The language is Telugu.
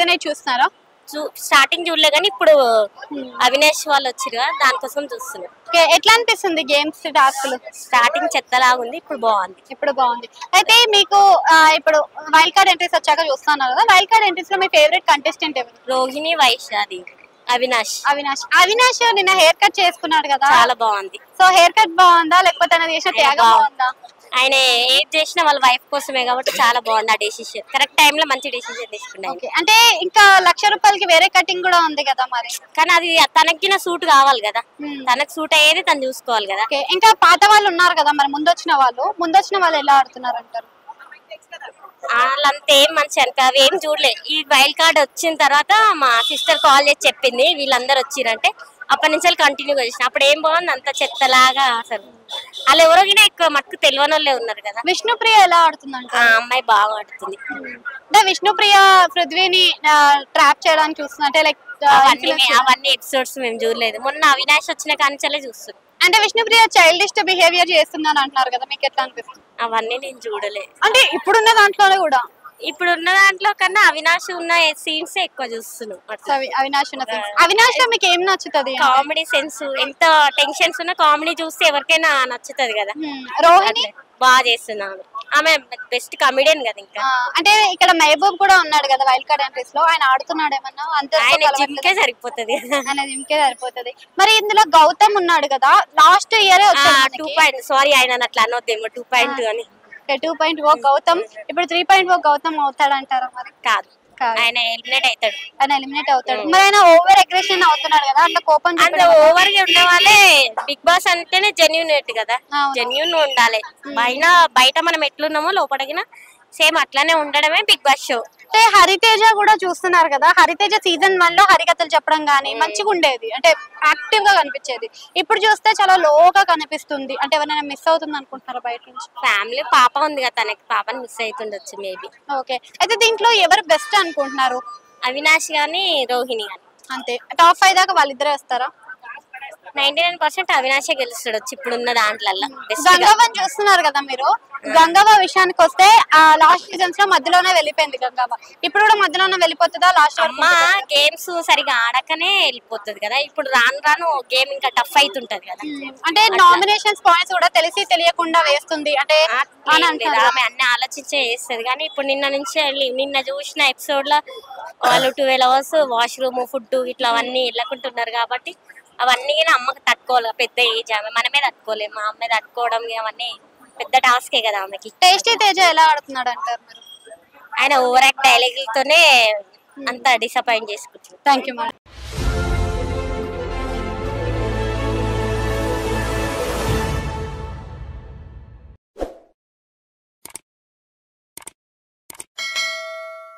సీజన్ ఎయిట్ చూస్తున్నారా చూ స్టార్టింగ్ చూడలే కానీ ఇప్పుడు అవినాష్ వాళ్ళు వచ్చారు కదా దానికోసం చూస్తున్నాం ఓకే ఎట్లా అనిపిస్తుంది గేమ్స్ టాస్క్లు స్టార్టింగ్ చెత్తలాగా ఉంది ఇప్పుడు బాగుంది ఇప్పుడు బాగుంది అయితే మీకు ఆ, ఇప్పుడు వైల్డ్ కార్డ్ ఎంట్రీస్ వచ్చాక చూస్తున్నారు కదా వైల్డ్ కార్డ్ ఎంట్రీస్ లో మీ ఫేవరెట్ కంటెస్టెంట్ ఎవరు రోహిణి వైశాలి అవినాష్ అవినాష్ అవినాష్ నిన్న హెయిర్ కట్ చేసుకున్నాడు కదా చాలా బాగుంది సో హెయిర్ కట్ బాగుందా లేకపోతే ఆయన చేసిన త్యాగం బాగుందా ఆయన ఏం చేసినా వాళ్ళ వైఫ్ కోసమే కాబట్టి చాలా బాగుంది ఆ డెసిషన్ కరెక్ట్ టైంలో మంచి డెసిషన్ తీసుకున్నాయి ఓకే అంటే ఇంకా లక్ష రూపాయలకి వేరే కటింగ్ కూడా ఉంది కదా మరి కానీ అది తనకిన సూట్ కావాలి కదా Hmm. తనకు సూట్ అయ్యేది తను చూసుకోవాలి కదా ఓకే ఇంకా పాత వాళ్ళు ఉన్నారు కదా మరి ముందొచ్చిన వాళ్ళు ముందొచ్చిన వాళ్ళు ఎలా ఆడుతున్నారు అంటారు వాళ్ళంతా ఏం మంచి అనుకో అవి ఏం చూడలే ఈ వైల్డ్ కార్డ్ వచ్చిన తర్వాత మా సిస్టర్ కాల్ చేసి చెప్పింది వీళ్ళందరూ వచ్చిరంటే అప్పటి నుంచి కంటిన్యూ చేసిన అప్పుడు ఏం బాగుంది అంత చెత్తలాగా అసలు వాళ్ళు ఎవరోగినా ఎక్కువ మట్టుకు తెలియని వాళ్ళే ఉన్నారు కదా విష్ణుప్రియ ఎలా ఆడుతుందంట ఆ అమ్మాయి బాగా ఆడుతుంది అంటే విష్ణుప్రియ పృథ్వీని ట్రాప్ చేయడానికి చూస్తుంది అంటే లైక్ అవన్నీ మే- అవన్నీ ఎపిసోడ్స్ మేము చూడలేదు మొన్న అవినాష్ వచ్చిన కానించలే చూస్తున్నాం అంటే విష్ణుప్రియ చైల్డిష్ బిహేవియర్ చేస్తుందని అంటున్నారు కదా మీకు ఎట్లా అనిపిస్తుంది అవన్నీ నేను చూడలేదు అంటే ఇప్పుడున్న దాంట్లోనే కూడా ఇప్పుడు ఉన్న దాంట్లో కన్నా అవినాష్ ఉన్న సీన్స్ ఎక్కువ చూస్తున్నాం సో అవి- అవినాష్ ఉన్న scenes. అవినాష్ లో మీకు ఏం నచ్చుతుంది కామెడీ సెన్స్ ఎంత టెన్షన్స్ ఉన్నా కామెడీ చూస్తే ఎవరికైనా నచ్చుతుంది కదా Hmm. రోహిణి బాగా చేస్తున్నాను ఆమె బెస్ట్ కమెడియన్ కదా ఇంకా ఆ, అంటే ఇక్కడ మహబూబ్ కూడా ఉన్నాడు కదా వైల్డ్ కార్డ్ ఎంట్రీస్ లో ఆయన ఆడుతున్నాడు ఏమన్నా అంత ఆయన జిమ్కే సరిపోతుంది ఆయన జిమ్కే సరిపోతుంది మరి ఇందులో గౌతమ్ ఉన్నాడు కదా last year two point sorry ఆయన అట్లా అనొద్దేమో టూ పాయింట్ అని టూ పాయింట్ ఓ గౌతమ్ ఇప్పుడు త్రీ పాయింట్ ఓ గౌతమ్ అవుతాడు అంటారా మరి కాదు కాదు. ఆయన ఎలిమినేట్ అవుతాడు ఆయన ఎలిమినేట్ అవుతాడు మరి ఆయన ఓవర్ అగ్రెషన్ అవుతున్నాడు కదా అట్లా కోపం అంత చూపడం వల్ల- ఓవర్ గా ఉండే వాళ్ళే బిగ్ బాస్ అంటేనే జెన్యునేట్ కదా అవును. జెన్యున్ ఉండాలి బయట బయట మనం ఎట్లున్నామో లోపలికిన సేమ్ అట్లానే ఉండడమే బిగ్ బాస్ షో అంటే హరితేజ కూడా చూస్తున్నారు కదా హరితేజ సీజన్ వన్ లో హరికథలు చెప్పడం గానీ మంచిగా ఉండేది అంటే యాక్టివ్ గా కనిపించేది ఇప్పుడు చూస్తే చాలా లోగా కనిపిస్తుంది అంటే ఎవరైనా మిస్ అవుతుంది అనుకుంటున్నారా బయట నుంచి ఫ్యామిలీ పాప ఉంది కదా తనకి పాపని మిస్ అవుతుండొచ్చు మేబీ ఓకే అయితే దీంట్లో ఎవరు బెస్ట్ అనుకుంటున్నారు అవినాష్ గాని రోహిణి గాని అంతే టాప్ ఫైవ్ దాకా వాళ్ళిద్దరే వస్తారా నైన్టీ నైన్ పర్సెంట్ అవినాషే గెలుస్తాడు వచ్చి ఇప్పుడున్న దాంట్లల్లో బెస్ట్ గంగవ్వని చూస్తున్నారు కదా మీరు గంగవ్వ విషయానికి వస్తే ఆ లాస్ట్ సీజన్స్ లో మధ్యలోనే వెళ్ళిపోయింది గంగవ్వ ఇప్పుడు కూడా మధ్యలోనే వెళ్ళిపోతుందా లాస్ట్ అమ్మ గేమ్స్ సరిగా ఆడకనే వెళ్ళిపోతుంది కదా ఇప్పుడు రాను రాను గేమ్ ఇంకా టఫ్ అవుతుంటది కదా అంటే నామినేషన్స్ పాయింట్స్ కూడా తెలిసి తెలియకుండా వేస్తుంది అంటే అట్లా అని ఏం లేదు. అంటున్నారు ఆమె అన్ని ఆలోచించే చేస్తుంది కానీ ఇప్పుడు నిన్న నుంచి వెళ్ళి- నిన్న చూసిన ఎపిసోడ్ లో వాళ్ళు ట్వెల్వ్ అవర్స్ వాష్రూమ్ ఫుడ్ ఇట్లా అవన్నీ వెళ్ళకుంటున్నారు కాబట్టి అవన్నీ కూడా అమ్మకి తట్టుకోవాలి కదా, పెద్ద ఏజ్ ఆమె మనమే తట్టుకోలేము మా అమ్మాయి తట్టుకోవడం అవన్నీ పెద్ద టాస్కే కదా ఆమెకి టేస్టీ తేజ ఎలా ఆడుతున్నాడు అంటారు మీరు ఆయన ఓవర్ యాక్ట్ డైలాగులతోనే అంత డిసప్పాయింట్ చేసుకుంటున్నారు థ్యాంక్ యూ మేడం